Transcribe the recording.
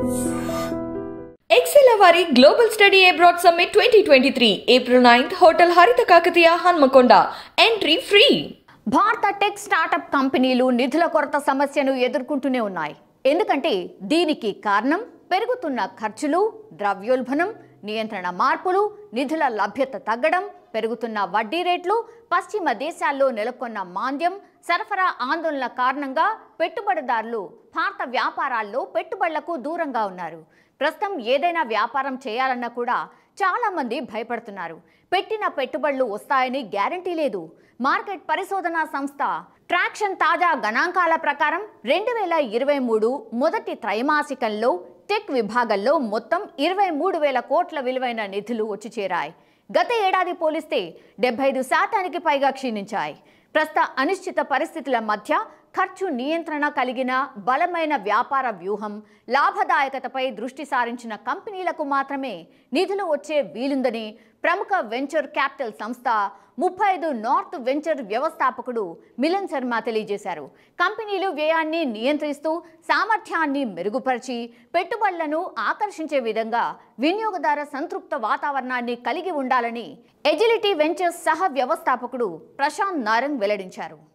XL వారి global study abroad summit twenty twenty three April ninth hotel Haritha Kakatiya Hanmakonda entry free భారత tech startup కంపెనీలు నిధుల కొరత సమస్యను ఎదుర్కొంటూనే ఉన్నాయి ఎందుకంటే దీనికి కారణం పెరుగుతున్న ఖర్చులు ద్రవ్యోల్బణం నియంత్రణ మార్పులు నిధుల లభ్యత తగ్గడం పెరుగుతున్న వడ్డీ రేట్లు పశ్చిమ దేశాల్లో నెలకొన్న మాంద్యం సరఫరా ఆందోళనల కారణంగా పెట్టుబడిదారులు భారత వ్యాపారాల్లో పెట్టుబడులకు దూరంగా ఉన్నారు ప్రస్తుతం ఏదైనా వ్యాపారం చేయాలన్నా కూడా చాలా మంది భయపడుతున్నారు పెట్టిన పెట్టుబడులు వస్తాయని గ్యారంటీ లేదు మార్కెట్ పరిశోధనా సంస్థ ట్రాక్షన్ తాజా గణాంకాల ప్రకారం రెండు వేల ఇరవై మూడు మొదటి త్రైమాసికంలో టెక్ విభాగంలో మొత్తం ఇరవై మూడు వేల కోట్ల విలువైన నిధులు వచ్చి చేరాయి గత ఏడాది పోలిస్తే డెబ్బై ఐదు శాతానికి పైగా క్షీణించాయి ప్రస్తుత అనిశ్చిత పరిస్థితుల మధ్య ఖర్చు నియంత్రణ కలిగిన బలమైన వ్యాపార వ్యూహం లాభదాయకతపై దృష్టి సారించిన కంపెనీలకు మాత్రమే నిధులు వచ్చే వీలుందని ప్రముఖ వెంచర్ క్యాపిటల్ సంస్థ ముప్పై ఐదు నార్త్ వెంచర్ వ్యవస్థాపకుడు మిలన్ శర్మ తెలియజేశారు కంపెనీలు వ్యయాన్ని నియంత్రిస్తూ సామర్థ్యాన్ని మెరుగుపరిచి పెట్టుబడులను ఆకర్షించే విధంగా వినియోగదార సంతృప్త వాతావరణాన్ని కలిగి ఉండాలని ఎజిలిటీ వెంచర్స్ సహ వ్యవస్థాపకుడు ప్రశాంత్ నారంగ్ వెల్లడించారు